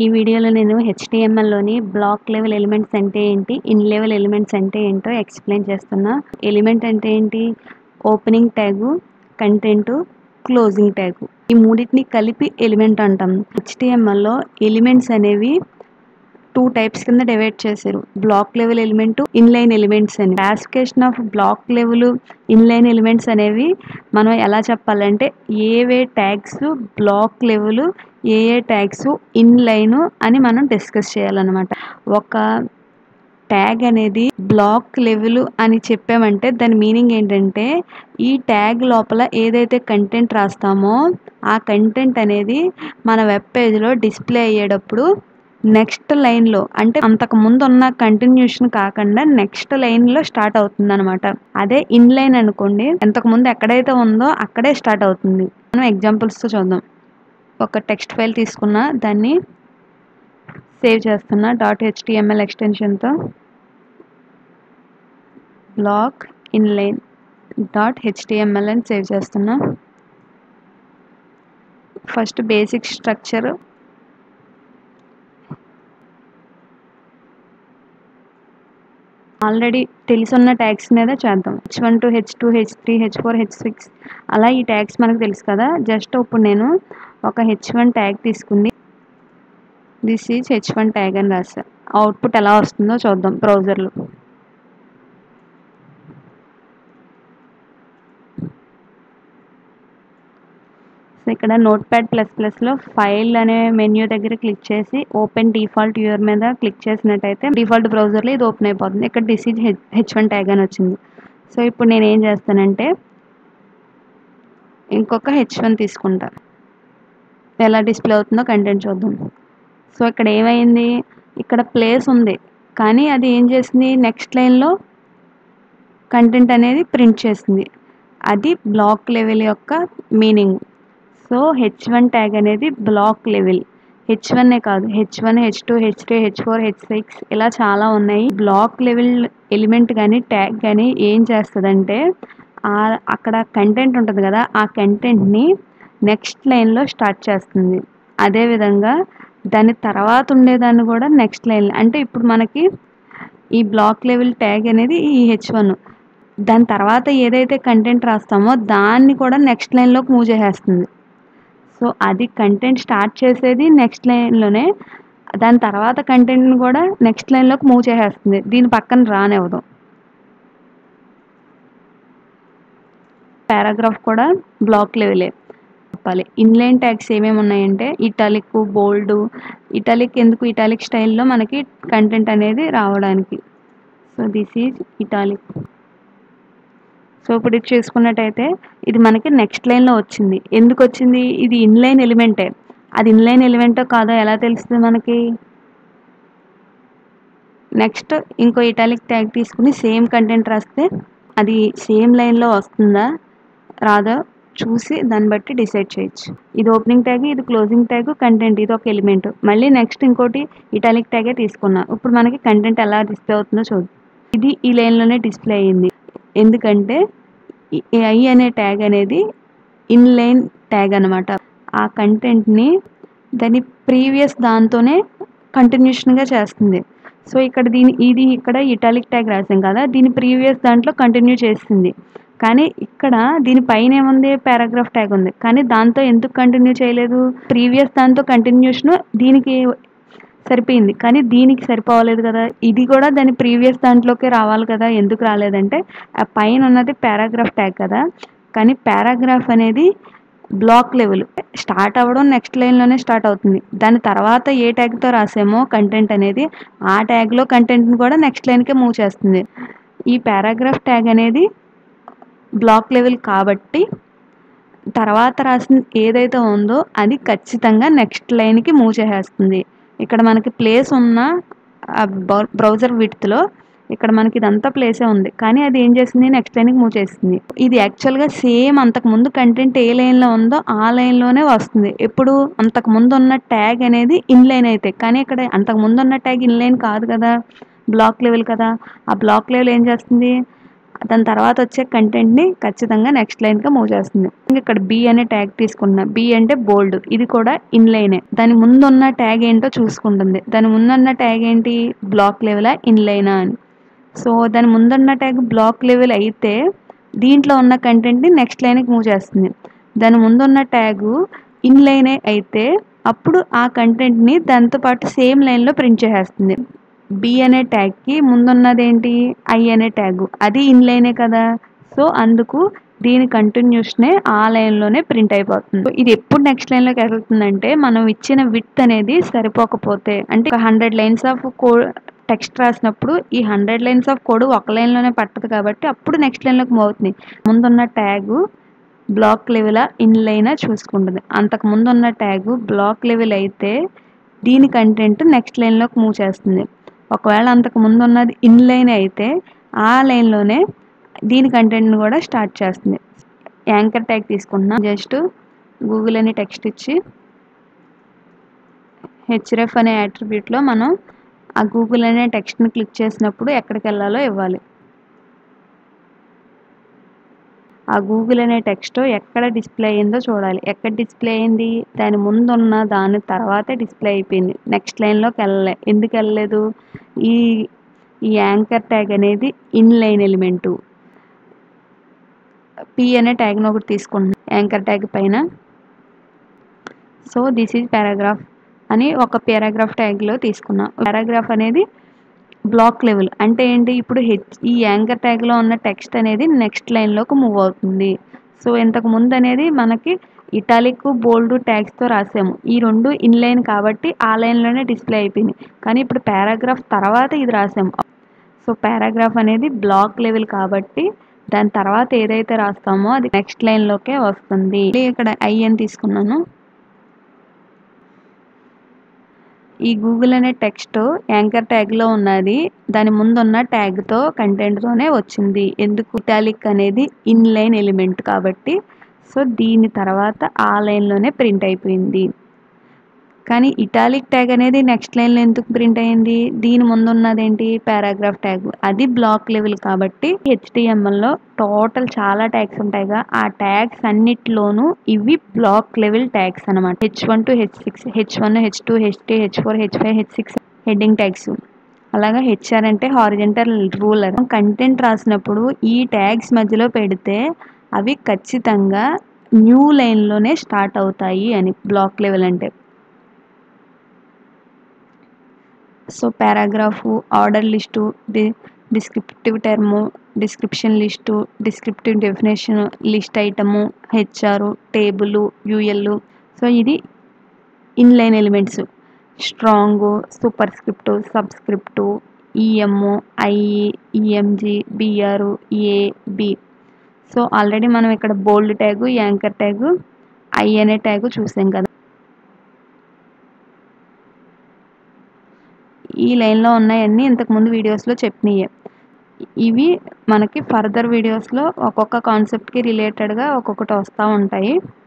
ఈ వీడియోలో నేను హెచ్టిఎంఎల్లోని బ్లాక్ లెవెల్ ఎలిమెంట్స్ అంటే ఏంటి ఇన్ లెవెల్ ఎలిమెంట్స్ అంటే ఏంటో ఎక్స్ప్లెయిన్ చేస్తున్నా ఎలిమెంట్ అంటే ఏంటి opening tag content closing tag ఈ మూడింటిని కలిపి ఎలిమెంట్ అంటాం హెచ్టిఎంఎల్లో ఎలిమెంట్స్ అనేవి టూ టైప్స్ కింద డివైడ్ చేశారు block level element inline elements అని classification of block level inline elements అనేవి మనం ఎలా చెప్పాలంటే ఏవే ట్యాగ్స్ బ్లాక్ లెవెల్ ఏ ఏ ట్యాగ్స్ ఇన్లైన్ అని మనం డిస్కస్ చేయాలన్నమాట ఒక ట్యాగ్ అనేది బ్లాక్ లెవెల్ అని చెప్పామంటే దాని మీనింగ్ ఏంటంటే ఈ ట్యాగ్ లోపల ఏదైతే కంటెంట్ రాస్తామో ఆ కంటెంట్ అనేది మన వెబ్ పేజ్లో డిస్ప్లే అయ్యేటప్పుడు నెక్స్ట్ లైన్లో అంటే అంతకు ముందు ఉన్న కంటిన్యూషన్ కాకుండా నెక్స్ట్ లైన్లో స్టార్ట్ అవుతుంది అనమాట అదే ఇన్ లైన్ అనుకోండి అంతకు ముందు ఎక్కడైతే ఉందో అక్కడే స్టార్ట్ అవుతుంది మనం ఎగ్జాంపుల్స్తో చూద్దాం ఒక టెక్స్ట్ ఫైల్ తీసుకున్న దాన్ని సేవ్ చేస్తున్నా డాట్ హెచ్టిఎంఎల్ ఎక్స్టెన్షన్తో బ్లాక్ ఇన్లైన్ డాట్ హెచ్టిఎంఎల్ అని సేవ్ చేస్తున్నా ఫస్ట్ బేసిక్ స్ట్రక్చర్ ఆల్రెడీ తెలుసున్న ట్యాగ్స్ మీద చేద్దాం H one to H two H three H four H six అలా ఈ ట్యాగ్స్ మనకు తెలుసు కదా జస్ట్ ఇప్పుడు నేను ఒక హెచ్ వన్ ట్యాగ్ తీసుకుంది this is H one tag అని రాసా అవుట్పుట్ ఎలా వస్తుందో చూద్దాం బ్రౌజర్లో సో ఇక్కడ నోట్ ప్యాడ్ ప్లస్ ప్లస్లో ఫైల్ అనే మెన్యూ దగ్గర క్లిక్ చేసి ఓపెన్ డిఫాల్ట్ యూఆర్ మీద క్లిక్ చేసినట్టయితే డిఫాల్ట్ బ్రౌజర్లో ఇది ఓపెన్ అయిపోతుంది ఇక్కడ this is H H one tag అని వచ్చింది సో ఇప్పుడు నేను ఏం చేస్తానంటే ఇంకొక హెచ్ వన్ తీసుకుంటా ఎలా డిస్ప్లే అవుతుందో కంటెంట్ చూద్దాం సో ఇక్కడ ఏమైంది ఇక్కడ ప్లేస్ ఉంది కానీ అది ఏం చేసింది నెక్స్ట్ లైన్లో కంటెంట్ అనేది ప్రింట్ చేసింది అది బ్లాక్ లెవెల్ యొక్క meaning so H one tag అనేది బ్లాక్ లెవెల్ హెచ్ వన్నే కాదు H one H two H three H four H six ఇలా చాలా ఉన్నాయి బ్లాక్ లెవెల్ ఎలిమెంట్ కానీ ట్యాగ్ కానీ ఏం చేస్తుందంటే అక్కడ కంటెంట్ ఉంటుంది కదా ఆ కంటెంట్ని నెక్స్ట్ లైన్లో స్టార్ట్ చేస్తుంది అదేవిధంగా దాని తర్వాత ఉండేదాన్ని కూడా నెక్స్ట్ లైన్ అంటే ఇప్పుడు మనకి ఈ బ్లాక్ లెవెల్ ట్యాగ్ అనేది ఈ హెచ్ వన్ దాని తర్వాత ఏదైతే కంటెంట్ రాస్తామో దాన్ని కూడా నెక్స్ట్ లైన్లోకి మూవ్ చేసేస్తుంది సో అది కంటెంట్ స్టార్ట్ చేసేది నెక్స్ట్ లైన్లోనే దాని తర్వాత కంటెంట్ని కూడా నెక్స్ట్ లైన్లోకి మూవ్ చేసేస్తుంది దీని పక్కన రానివ్వదు పారాగ్రాఫ్ కూడా బ్లాక్ లెవెలే చెప్పాలి ఇన్లైన్ ట్యాగ్స్ ఏమేమి ఉన్నాయంటే ఇటాలిక్ బోల్డ్ ఇటాలిక్ ఎందుకు ఇటాలిక్ స్టైల్లో మనకి కంటెంట్ అనేది రావడానికి so this is italic so ఇప్పుడు ఇది చూసుకున్నట్టయితే ఇది మనకి నెక్స్ట్ లైన్లో వచ్చింది ఎందుకు వచ్చింది ఇది ఇన్లైన్ ఎలిమెంటే అది ఇన్లైన్ ఎలిమెంటో కాదో ఎలా తెలుస్తుంది మనకి నెక్స్ట్ ఇంకో ఇటాలిక్ ట్యాగ్ తీసుకుని సేమ్ కంటెంట్ రాస్తే అది సేమ్ లైన్లో వస్తుందా రాదో చూసి దాన్ని బట్టి డిసైడ్ చేయొచ్చు ఇది ఓపెనింగ్ ట్యాగ్ ఇది క్లోజింగ్ ట్యాగ్ కంటెంట్ ఇది ఒక ఎలిమెంట్ మళ్ళీ నెక్స్ట్ ఇంకోటి ఇటాలిక్ ట్యాగే తీసుకున్నా ఇప్పుడు మనకి కంటెంట్ ఎలా డిస్ప్లే అవుతుందో చూద్దాం ఇది ఈ లైన్లోనే డిస్ప్లే అయ్యింది ఎందుకంటే ఐ అనే ట్యాగ్ అనేది ఇన్లైన్ ట్యాగ్ అనమాట ఆ కంటెంట్ని దాని ప్రీవియస్ దాంతోనే కంటిన్యూషన్గా చేస్తుంది సో ఇక్కడ దీని ఇది ఇక్కడ ఇటాలిక్ ట్యాగ్ రాసాం కదా దీని ప్రీవియస్ దాంట్లో కంటిన్యూ చేస్తుంది కానీ ఇక్కడ దీని పైన ఏముంది పారాగ్రాఫ్ ట్యాగ్ ఉంది కానీ దాంతో ఎందుకు కంటిన్యూ చేయలేదు ప్రీవియస్ దాంతో కంటిన్యూషన్ దీనికి సరిపోయింది కానీ దీనికి సరిపోవలేదు కదా ఇది కూడా దాని ప్రీవియస్ దాంట్లోకి రావాలి కదా ఎందుకు రాలేదంటే ఆ పైన ఉన్నది పారాగ్రాఫ్ ట్యాగ్ కదా కానీ పారాగ్రాఫ్ అనేది బ్లాక్ లెవెల్ స్టార్ట్ అవ్వడం నెక్స్ట్ లైన్లోనే స్టార్ట్ అవుతుంది దాని తర్వాత ఏ ట్యాగ్తో రాసామో కంటెంట్ అనేది ఆ ట్యాగ్లో కంటెంట్ని కూడా నెక్స్ట్ లైన్కే మూవ్ చేస్తుంది ఈ పారాగ్రాఫ్ ట్యాగ్ అనేది బ్లాక్ లెవెల్ కాబట్టి తర్వాత రాసిన ఏదైతే ఉందో అది ఖచ్చితంగా నెక్స్ట్ లైన్కి మూవ్ చేసేస్తుంది ఇక్కడ మనకి ప్లేస్ ఉన్న బ్రౌజర్ విడ్త్లో ఇక్కడ మనకి ఇదంతా ప్లేసే ఉంది కానీ అది ఏం చేసింది నెక్స్ట్ లైన్కి మూవ్ చేస్తుంది ఇది యాక్చువల్గా సేమ్ అంతకుముందు కంటెంట్ ఏ లైన్లో ఉందో ఆ లైన్లోనే వస్తుంది ఎప్పుడు అంతకుముందు ఉన్న ట్యాగ్ అనేది ఇన్లైన్ అయితే కానీ ఇక్కడ అంతకుముందు ఉన్న ట్యాగ్ ఇన్లైన్ కాదు కదా బ్లాక్ లెవెల్ కదా ఆ బ్లాక్ లెవెల్ ఏం చేస్తుంది దాని తర్వాత వచ్చే కంటెంట్ని ఖచ్చితంగా నెక్స్ట్ లైన్గా మూవ్ చేస్తుంది ఇంకా ఇక్కడ బి అనే ట్యాగ్ తీసుకున్నా బి అంటే బోల్డ్ ఇది కూడా ఇన్లైనే దాని ముందు ఉన్న ట్యాగ్ ఏంటో చూసుకుంటుంది దాని ముందున్న ట్యాగ్ ఏంటి బ్లాక్ లెవెలా ఇన్లైనా అని సో దాని ముందున్న ట్యాగ్ బ్లాక్ లెవెల్ అయితే దీంట్లో ఉన్న కంటెంట్ని నెక్స్ట్ లైన్కి మూవ్ చేస్తుంది దాని ముందున్న ట్యాగు ఇన్లైనే అయితే అప్పుడు ఆ కంటెంట్ని దాంతో పాటు సేమ్ లైన్లో ప్రింట్ చేసేస్తుంది బి అనే ట్యాగ్కి ముందున్నది ఏంటి ఐ అనే ట్యాగ్ అది ఇన్లైనే కదా సో అందుకు దీని కంటిన్యూషనే ఆ లైన్లోనే ప్రింట్ అయిపోతుంది ఇది ఎప్పుడు నెక్స్ట్ లైన్లోకి వెళ్తుందంటే మనం ఇచ్చిన విత్ అనేది సరిపోకపోతే అంటే ఒక హండ్రెడ్ లైన్స్ ఆఫ్ కో టెక్స్ట్ రాసినప్పుడు ఈ హండ్రెడ్ లైన్స్ ఆఫ్ కోడ్ ఒక లైన్లోనే పట్టదు కాబట్టి అప్పుడు నెక్స్ట్ లైన్లోకి మూవ్ అవుతుంది ముందున్న ట్యాగు బ్లాక్ లెవెల్ ఇన్ లైనా చూసుకుంటుంది అంతకు ముందు ఉన్న ట్యాగ్ బ్లాక్ లెవెల్ అయితే దీని కంటెంట్ నెక్స్ట్ లైన్లోకి మూవ్ చేస్తుంది ఒకవేళ అంతకు ముందు ఉన్నది ఇన్ లైన్ అయితే ఆ లైన్లోనే దీని కంటెంట్ని కూడా స్టార్ట్ చేస్తుంది యాంకర్ ట్యాగ్ తీసుకుంటున్నా జస్ట్ గూగుల్ అని టెక్స్ట్ ఇచ్చి హెచ్రెఫ్ అనే యాట్రిబ్యూట్లో మనం ఆ గూగుల్ అనే టెక్స్ట్ని క్లిక్ చేసినప్పుడు ఎక్కడికి వెళ్ళాలో ఇవ్వాలి ఆ గూగుల్ అనే టెక్స్ట్ ఎక్కడ డిస్ప్లే అయిందో చూడాలి ఎక్కడ డిస్ప్లే అయింది దాని ముందు ఉన్న దాని తర్వాతే డిస్ప్లే అయిపోయింది నెక్స్ట్ లైన్లోకి వెళ్ళలే ఎందుకు వెళ్ళలేదు ఈ ఈ యాంకర్ ట్యాగ్ అనేది ఇన్ లైన్ ఎలిమెంటు పి అనే ట్యాగ్ను ఒకటి తీసుకుంటున్నాం యాంకర్ ట్యాగ్ పైన సో దిస్ ఈజ్ పారాగ్రాఫ్ అని ఒక పారాగ్రాఫ్ ట్యాగ్లో తీసుకున్నాం పారాగ్రాఫ్ అనేది బ్లాక్ లెవెల్ అంటే ఏంటి ఇప్పుడు హెచ్ ఈ యాంకర్ ట్యాగ్లో ఉన్న టెక్స్ట్ అనేది నెక్స్ట్ లైన్లోకి మూవ్ అవుతుంది సో ఇంతకు ముందు అనేది మనకి ఇటాలిక్ బోల్డ్ ట్యాగ్స్తో రాసాము ఈ రెండు ఇన్ లైన్ కాబట్టి ఆ లైన్లోనే డిస్ప్లే అయిపోయింది కానీ ఇప్పుడు పారాగ్రాఫ్ తర్వాత ఇది రాసాము సో పారాగ్రాఫ్ అనేది బ్లాక్ లెవెల్ కాబట్టి దాని తర్వాత ఏదైతే రాస్తామో అది నెక్స్ట్ లైన్లోకే వస్తుంది ఇక్కడ ఐ అని తీసుకున్నాను ఈ గూగుల్ అనే టెక్స్ట్ యాంకర్ ట్యాగ్లో ఉన్నది దాని ముందున్న ట్యాగ్తో కంటెంట్తోనే వచ్చింది ఎందుకు ఇటాలిక్ అనేది ఇన్ లైన్ ఎలిమెంట్ కాబట్టి సో దీని తర్వాత ఆ లైన్లోనే ప్రింట్ అయిపోయింది కానీ ఇటాలిక్ ట్యాగ్ అనేది నెక్స్ట్ లైన్లో ఎందుకు ప్రింట్ అయింది దీని ముందు ఉన్నదేంటి పారాగ్రాఫ్ ట్యాగ్ అది బ్లాక్ లెవెల్ కాబట్టి హెచ్టిఎంఎల్లో టోటల్ చాలా ట్యాగ్స్ ఉంటాయిగా ఆ ట్యాగ్స్ అన్నిటిలోనూ ఇవి బ్లాక్ లెవెల్ ట్యాగ్స్ అనమాట H one to H six H one H two H three H four H five H six heading tags అలాగా హెచ్ఆర్ అంటే హారిజెంటల్ రూలర్ కంటెంట్ రాసినప్పుడు ఈ ట్యాగ్స్ మధ్యలో పెడితే అవి ఖచ్చితంగా న్యూ లైన్లోనే స్టార్ట్ అవుతాయి అని బ్లాక్ లెవెల్ అంటే so paragraph order list D descriptive term description list descriptive definition list item HR table UL so ఇది inline elements strong superscript subscript EMO IE EMG BR A B so already మనం ఇక్కడ bold tag anchor tag I అనే ట్యాగు చూసాం కదా ఈ లైన్లో ఉన్నాయన్నీ ఇంతకుముందు వీడియోస్లో చెప్పినయే ఇవి మనకి ఫర్దర్ వీడియోస్లో ఒక్కొక్క కాన్సెప్ట్కి రిలేటెడ్గా ఒక్కొక్కటి వస్తూ ఉంటాయి